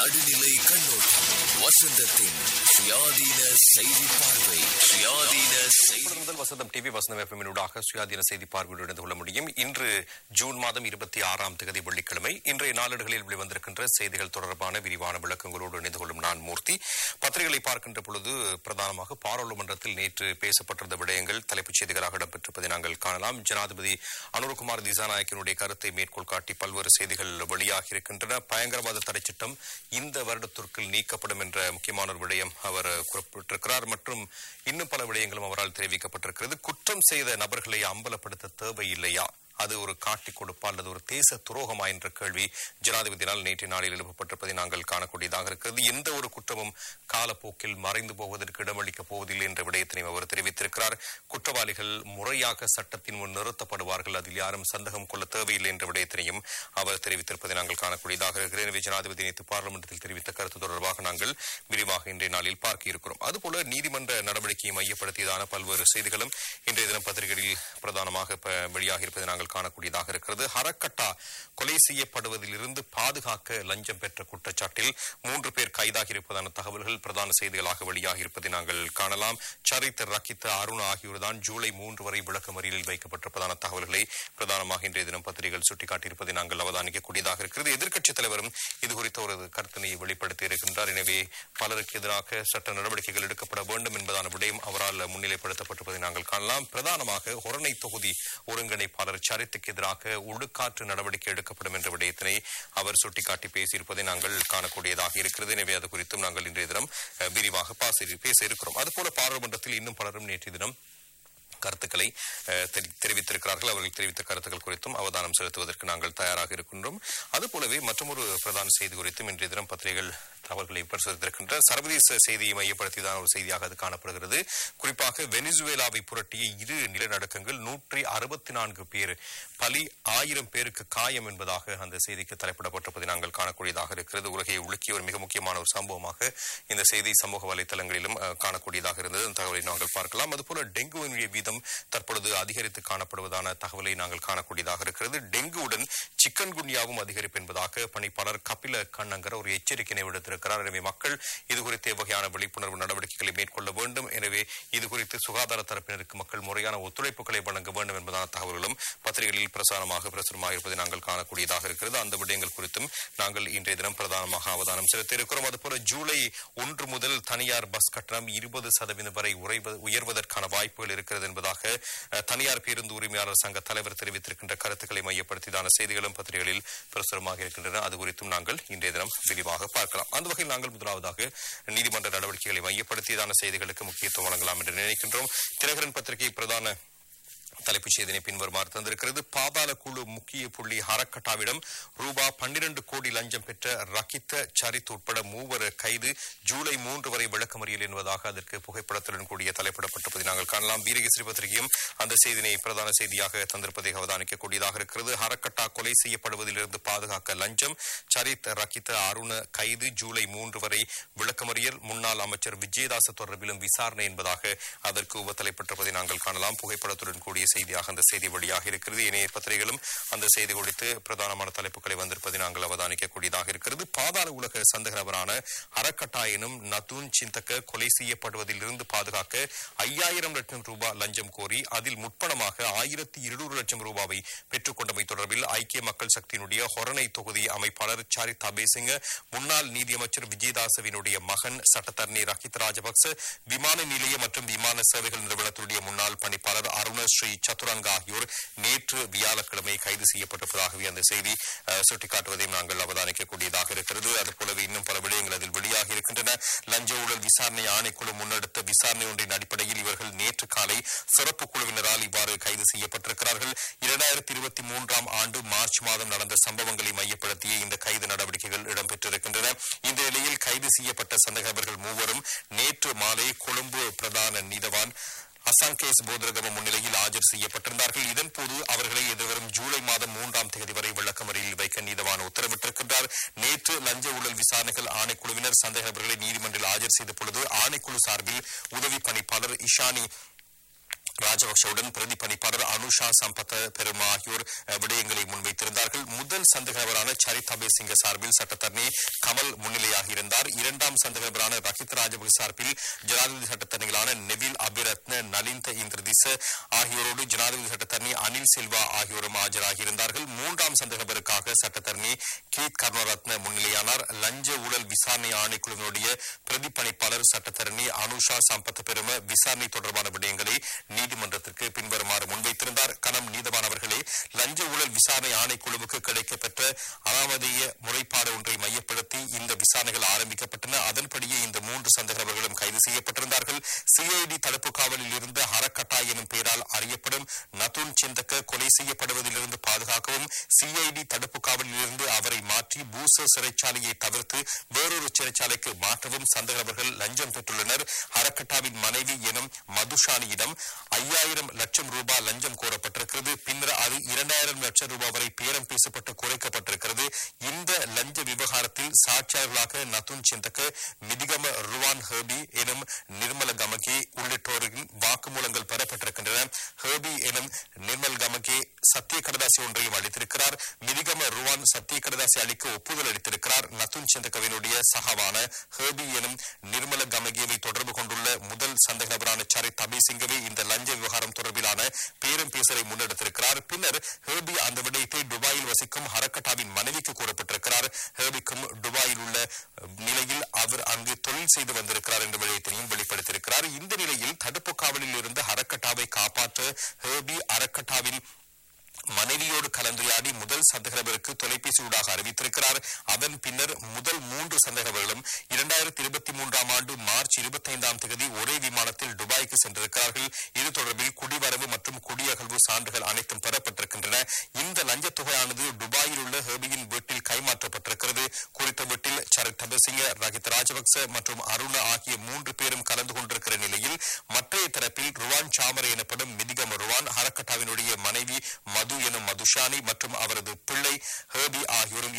நடுநிலை கண்ணோட்டம் வசந்தத்தின் சுயாதீன செய்தி பார்வை சுயாதீன செய்தி இப்பொழுது முதல் வசந்தம் டிவி வசந்தம் எஃப்எம்மினூடாக சுயாதீன செய்தி பார்வையோடு இணைந்து கொள்ள முடியும் இன்று ஜூன் மாதம் இருபத்தி ஆறாம் தேதி வெள்ளிக்கிழமை இன்றைய நாளிதழ்களில் வெளிவந்திருக்கின்ற செய்திகள் தொடர்பான விரிவான விளக்கங்களோடு இணைந்து கொள்ளும் நான் மூர்த்தி பத்திரிகைகளை பார்க்கின்ற பொழுது பிரதானமாக பாராளுமன்றத்தில் நேற்று பேசப்பட்டிருந்த விடயங்கள் தலைப்புச் செய்திகளாக இடம்பெற்றிருப்பதை நாங்கள் காணலாம் ஜனாதிபதி அனுரகுமார் திசாநாயக்கினுடைய கருத்தை மேற்கோள் காட்டி பல்வேறு செய்திகள் வெளியாகி இருக்கின்றன பயங்கரவாத தடை சட்டம் இந்த வருடத்திற்குள் நீக்கப்படும் என்ற முக்கியமான ஒரு விடயம் அவர் குறிப்பிட்டிருக்கிறார் மற்றும் இன்னும் பல விடயங்களும் அவரால் தெரிவிக்கப்பட்டிருக்கிறது குற்றம் செய்த நபர்களை அம்பலப்படுத்த தேவையில்லையா அது ஒரு காட்டிக் கொடுப்பா அல்லது ஒரு தேச துரோகமா என்ற கேள்வி ஜனாதிபதியினால் நேற்றைய நாளில் எழுப்பப்பட்டிருப்பதை நாங்கள் காணக்கூடியதாக இருக்கிறது எந்த ஒரு குற்றமும் காலப்போக்கில் மறைந்து போவதற்கு இடமளிக்கப் போவதில்லை என்ற விடயத்தினையும் அவர் தெரிவித்திருக்கிறார் குற்றவாளிகள் முறையாக சட்டத்தின் முன் நிறுத்தப்படுவார்கள் அதில் யாரும் சந்தேகம் கொள்ள தேவையில்லை என்ற விடயத்தினையும் அவர் தெரிவித்திருப்பதை நாங்கள் காணக்கூடியதாக இருக்கிறது எனவே ஜனாதிபதி நேற்று பார்லிமெண்டத்தில் தெரிவித்த கருத்து தொடர்பாக நாங்கள் விரிவாக இன்றைய நாளில் பார்க்க இருக்கிறோம் அதுபோல நீதிமன்ற நடவடிக்கையை மையப்படுத்தியதான பல்வேறு செய்திகளும் இன்றைய தினம் பத்திரிகைகளில் பிரதானமாக இப்ப வெளியாகி இருப்பதை நாங்கள் காணக்கூடியதாக இருக்கிறது ஹரக்கட்டா கொலை செய்யப்படுவதிலிருந்து பாதுகாக்க லஞ்சம் பெற்ற குற்றச்சாட்டில் மூன்று பேர் கைதாகி இருப்பதான தகவல்கள் பிரதான செய்திகளாக வெளியாகி இருப்பதை நாங்கள் காணலாம் சரித் ரக்கித் அருண் ஆகியோர்தான் ஜூலை மூன்று வரை விளக்கமறியலில் வைக்கப்பட்டிருப்பதான தகவல்களை பிரதானமாக இன்றைய தினம் பத்திரிகைகள் சுட்டிக்காட்டியிருப்பதை நாங்கள் அவதானிக்கக்கூடியதாக இருக்கிறது எதிர்க்கட்சித் தலைவரும் இது குறித்த ஒரு கருத்தினை வெளிப்படுத்தி இருக்கின்றார் எனவே பலருக்கு எதிராக சட்ட நடவடிக்கைகள் எடுக்கப்பட வேண்டும் என்பதான விடயம் அவரால் முன்னிலைப்படுத்தப்பட்டிருப்பதை நாங்கள் காணலாம் பிரதானமாக ஹொரணை தொகுதி ஒருங்கிணைப்பாளர் சரித்துக்கு எதிராக ஒழுக்காற்று நடவடிக்கை எடுக்கப்படும் என்ற விடயத்தினை அவர் சுட்டிக்காட்டி பேசியிருப்பதை நாங்கள் காணக்கூடியதாக இருக்கிறது எனவே அது குறித்தும் நாங்கள் இன்றைய தினம் அஹ், விரிவாக பாசி- பேச இருக்கிறோம் அதுபோல பாராளுமன்றத்தில் இன்னும் பலரும் நேற்றைய தினம் கருத்துக்களை அஹ், தெரி- தெரிவித்திருக்கிறார்கள் அவர்கள் தெரிவித்த கருத்துக்கள் குறித்தும் அவதானம் செலுத்துவதற்கு நாங்கள் தயாராக இருக்கின்றோம் அதுபோலவே மற்றொரு பிரதான செய்தி குறித்தும் இன்றைய தினம் பத்திரிகைகள் தகவல்களை பிரசுரித்திருக்கின்ற சர்வதேச செய்தியை மையப்படுத்தியதான ஒரு செய்தியாக அது காணப்படுகிறது குறிப்பாக வெனிசுவேலாவை புரட்டிய இரு நிலநடுக்கங்கள் நூற்றி அறுபத்தி நான்கு பேர் பலி ஆயிரம் பேருக்கு காயம் என்பதாக அந்த செய்திக்கு தலைப்பிடப்பட்டிருப்பதை நாங்கள் காணக்கூடியதாக இருக்கிறது உலகை உலுக்கிய ஒரு மிக முக்கியமான ஒரு சம்பவமாக இந்த செய்தி சமூக வலைத்தளங்களிலும் அஹ், காணக்கூடியதாக இருந்தது அந்த தகவலை நாங்கள் பார்க்கலாம் அதுபோல டெங்குவினுடைய வீதம் தற்பொழுது அதிகரித்து காணப்படுவதான தகவலை நாங்கள் காணக்கூடியதாக இருக்கிறது டெங்குவுடன் சிக்கன் குன்யாவும் அதிகரிப்பு என்பதாக பணிப்பாளர் கபில கண்ணங்கர் ஒரு எச்சரிக்கையை விடுத்திருக்கிறார் எனவே மக்கள் இது குறித்து எவ்வகையான விழிப்புணர்வு நடவடிக்கைகளை மேற்கொள்ள வேண்டும் எனவே இது குறித்து சுகாதார தரப்பினருக்கு மக்கள் முறையான ஒத்துழைப்புகளை வழங்க வேண்டும் என்பதான தகவல்களும் பத்திரிகைகளில் பிரசாரமாக பிரசுரமாக இருப்பதை நாங்கள் காணக்கூடியதாக இருக்கிறது அந்த விடயங்கள் குறித்தும் நாங்கள் இன்றைய தினம் பிரதானமாக அவதானம் செலுத்த இருக்கிறோம் அதுபோல ஜூலை ஒன்று முதல் தனியார் பஸ் கட்டணம் இருபது சதவீதம் வரை உறைவ- உயர்வதற்கான வாய்ப்புகள் இருக்கிறது என்பதாக அஹ், தனியார் பேருந்து உரிமையாளர் சங்க தலைவர் தெரிவித்திருக்கின்ற கருத்துக்களை மையப்படுத்தியதான செய்திகளும் பத்திரிகைகளில் பிரசுரமாக இருக்கின்றன அது குறித்தும் நாங்கள் இன்றைய தினம் விரிவாக பார்க்கலாம் அந்த வகையில் நாங்கள் முதலாவதாக நீதிமன்ற நடவடிக்கைகளை மையப்படுத்தியதான செய்திகளுக்கு முக்கியத்துவம் வழங்கலாம் என்று நினைக்கின்றோம் தினகரன் பத்திரிகை பிரதான தலைப்புச் செய்தினை பின்வருமாறு தந்திருக்கிறது பாதாள குழு முக்கிய புள்ளி ஹரக்கட்டாவிடம் ரூபா பன்னிரண்டு கோடி லஞ்சம் பெற்ற ரக்கித்த சரித் உட்பட மூவர் கைது ஜூலை மூன்று வரை விளக்கமறியல் என்பதாக அதற்கு புகைப்படத்துடன் கூடிய தலைப்பிடப்பட்டிருப்பதை நாங்கள் காணலாம் வீரகேசரி பத்திரிகையும் அந்த செய்தினை பிரதான செய்தியாக தந்திருப்பதை அவதானிக்கக்கூடியதாக இருக்கிறது ஹரக்கட்டா கொலை செய்யப்படுவதிலிருந்து பாதுகாக்க லஞ்சம் சரித் ரக்கித்த அருண கைது ஜூலை மூன்று வரை விளக்கமறியல் முன்னாள் அமைச்சர் விஜயதாச தொடர்பிலும் விசாரணை என்பதாக அதற்கு உபத்தலைப்பட்டிருப்பதை நாங்கள் காணலாம் புகைப்படத்துடன் கூடிய செய்தியாக அந்த செய்தி வெளியாக இருக்கிறது இணைய பத்திரிகைகளும் அந்த செய்தி குறித்து பிரதானமான தலைப்புகளை வந்திருப்பதை நாங்கள் அவதானிக்கக்கூடியதாக இருக்கிறது பாதாள உலக சந்தக நபரான அறக்கட்டா எனும் நதூன் சிந்தக்க கொலை செய்யப்படுவதிலிருந்து பாதுகாக்க ஐயாயிரம் லட்சம் ரூபாய் லஞ்சம் கோரி அதில் முற்பணமாக ஆயிரத்தி இருநூறு லட்சம் ரூபாவை பெற்றுக்கொண்டமை தொடர்பில் ஐக்கிய மக்கள் சக்தியினுடைய ஹொரணை தொகுதி அமைப்பாளர் சாரித் அபேசிங்க முன்னாள் நீதியமைச்சர் விஜயதாசவினுடைய மகன் சட்டத்தரணி ரஹித் ராஜபக்ச விமான நிலைய மற்றும் விமான சேவைகள் நிறுவனத்தினுடைய முன்னாள் பணிப்பாளர் அருண ஸ்ரீ சதுரங்க ஆகியோர் நேற்று வியாழக்கிழமை கைது செய்யப்பட்டிருப்பதாகவே அந்த செய்தி அஹ், சுட்டிக்காட்டுவதையும் நாங்கள் அவதானிக்கக்கூடியதாக இருக்கிறது அதுபோலவே இன்னும் பல விடயங்கள் அதில் வெளியாகி இருக்கின்றன லஞ்ச ஊழல் விசாரணை ஆணைக்குழு முன்னெடுத்த விசாரணை ஒன்றின் அடிப்படையில் இவர்கள் நேற்று காலை சிறப்பு குழுவினரால் இவ்வாறு கைது செய்யப்பட்டிருக்கிறார்கள் இரண்டாயிரத்தி இருபத்தி மூன்றாம் ஆண்டு மார்ச் மாதம் நடந்த சம்பவங்களை மையப்படுத்திய இந்த கைது நடவடிக்கைகள் இடம்பெற்றிருக்கின்றன இந்த நிலையில் கைது செய்யப்பட்ட சந்தேகவர்கள் மூவரும் நேற்று மாலை கொழும்பு பிரதான நீதவான் அசாங்கேஸ் போதரகம முன்னிலையில் ஆஜர் செய்யப்பட்டிருந்தார்கள் இதன்போது அவர்களை எதிர்வரும் ஜூலை மாதம் மூன்றாம் தேதி வரை விளக்கமறியலில் வைக்க நீதவான் உத்தரவிட்டிருக்கின்றார் நேற்று லஞ்ச ஊழல் விசாரணைகள் ஆணைக்குழுவினர் சந்தேகவர்களை நீதிமன்றில் ஆஜர் செய்த பொழுது ஆணைக்குழு சார்பில் உதவி பணிப்பாளர் இஷானி ராஜபக்சவுடன் பிரதி பணிப்பாளர் அனுஷா சம்பத் பெருமா ஆகியோர் அஹ், விடயங்களை முன்வைத்திருந்தார்கள் முதல் சந்தேகநபரான சரித் அபேசிங்க சார்பில் சட்டத்தரணி கமல் முன்னிலையாக இருந்தார் இரண்டாம் சந்தேகநபரான ரஹித் ராஜபக்ச சார்பில் ஜனாதிபதி சட்டத்தரணிகளான நெவில் அபிரத்ன நலிந்த இந்திரதிச ஆகியோரோடு ஜனாதிபதி சட்டத்தரணி அனில் சில்வா ஆகியோரும் ஆஜராகியிருந்தார்கள் மூன்றாம் சந்தேகநபருக்காக சட்டத்தரணி கீத் கர்ணரத்ன முன்னிலையானார் லஞ்ச ஊழல் விசாரணை ஆணைக்குழுவினுடைய பிரதி பணிப்பாளர் சட்டத்தரணி அனுஷா சம்பத் பெரும விசாரணை தொடர்பான விடயங்களை நீதிமன்றத்திற்கு பின்வருமாறு முன்வைத்திருந்தார் கனம் நீதவான் அவர்களே லஞ்ச ஊழல் விசாரணை ஆணைக்குழுவுக்கு கிடைக்கப்பெற்ற அனாமதேய முறைப்பாடு ஒன்றை மையப்படுத்தி இந்த விசாரணைகள் ஆரம்பிக்கப்பட்டன அதன்படியே இந்த மூன்று சந்தேகநபர்களும் கைது செய்யப்பட்டிருந்தார்கள் சிஐடி தடுப்பு காவலில் இருந்த ஹரக்கட்டா எனும் பெயரால் அறியப்படும் நதுன் சிந்தக்க கொலை செய்யப்படுவதிலிருந்து பாதுகாக்கவும் சிஐடி தடுப்பு காவலில் இருந்து அவரை மாற்றி பூச சிறைச்சாலையை தவிர்த்து வேறொரு சிறைச்சாலைக்கு மாற்றவும் சந்தேகநபர்கள் லஞ்சம் பெற்றுள்ளனர் ஹரக்கட்டாவின் மனைவி எனும் மதுஷானியிடம் ஐயாயிரம் லட்சம் ரூபாய் லஞ்சம் கோரப்பட்டிருக்கிறது பின்னர் அது இரண்டாயிரம் லட்சம் ரூபாய் வரை பேரம் பேசப்பட்டு குறைக்கப்பட்டிருக்கிறது இந்த லஞ்ச விவகாரத்தில் சாட்சியாளர்களாக நதுன் சிந்தக்க மிதிகம ருவான் ஹேபி எனும் நிர்மல கமகே உள்ளிட்டோரின் வாக்குமூலங்கள் பெறப்பட்டிருக்கின்றன ஹேபி எனும் நிர்மல் கமகே சத்திய கடதாசி ஒன்றையும் அளித்திருக்கிறார் மிதிகம ருவான் சத்திய கடதாசி அளிக்க ஒப்புதல் அளித்திருக்கிறார் நதுன் சிந்தகவினுடைய சகாவான ஹேபி எனும் நிர்மல கமகேவை தொடர்பு கொண்டுள்ள முதல் சந்தேக நபரான சரித் அபிசிங்கவே இந்த லஞ்ச விவகாரம் தொடர்பிலான பேரம் பேசலை முன்னெடுத்திருக்கிறார் பின்னர் ஹேபி அந்த விடயத்தை துபாயில் வசிக்கும் ஹரக்கட்டாவின் மனைவிக்கு கூறப்பட்டிருக்கிறார் ஹேபிக்கும் துபாயில் உள்ள அஹ், நிலையில் அவர் அங்கு தொழில் செய்து வந்திருக்கிறார் என்ற விடயத்தையும் வெளிப்படுத்தியிருக்கிறார் இந்த நிலையில் தடுப்பு காவலில் இருந்த ஹரக்கட்டாவை காப்பாற்ற ஹேபி அரக்கட்டாவின் மனைவியோடு கலந்துரையாடி முதல் சந்தேகநபருக்கு தொலைபேசி ஊடாக அறிவித்திருக்கிறார் அதன் பின்னர் முதல் மூன்று சந்தேகநபர்களும் இரண்டாயிரத்தி இருபத்தி மூன்றாம் ஆண்டு மார்ச் இருபத்தைந்தாம் தேதி ஒரே விமானத்தில் துபாய்க்கு சென்றிருக்கிறார்கள் இது தொடர்பில் குடிவரவு மற்றும் குடியகழ்வு சான்றுகள் அனைத்தும் பெறப்பட்டிருக்கின்றன இந்த லஞ்சத் தொகையானது துபாயில் உள்ள ஹேபியின் வீட்டில் கைமாற்றப்பட்டிருக்கிறது குறித்த வீட்டில் சரத் தபசிங்க ரகித் ராஜபக்ச மற்றும் அருண ஆகிய மூன்று பேரும் கலந்து கொண்டிருக்கிற நிலையில் மற்றைய தரப்பில் ருவான் சாமரை எனப்படும் மிதிகம் ருவான் ஹரக்கட்டாவினுடைய மனைவி மது எனும் மதுஷானி மற்றும் அவரது பிள்ளை ஹேபி ஆகியோரும்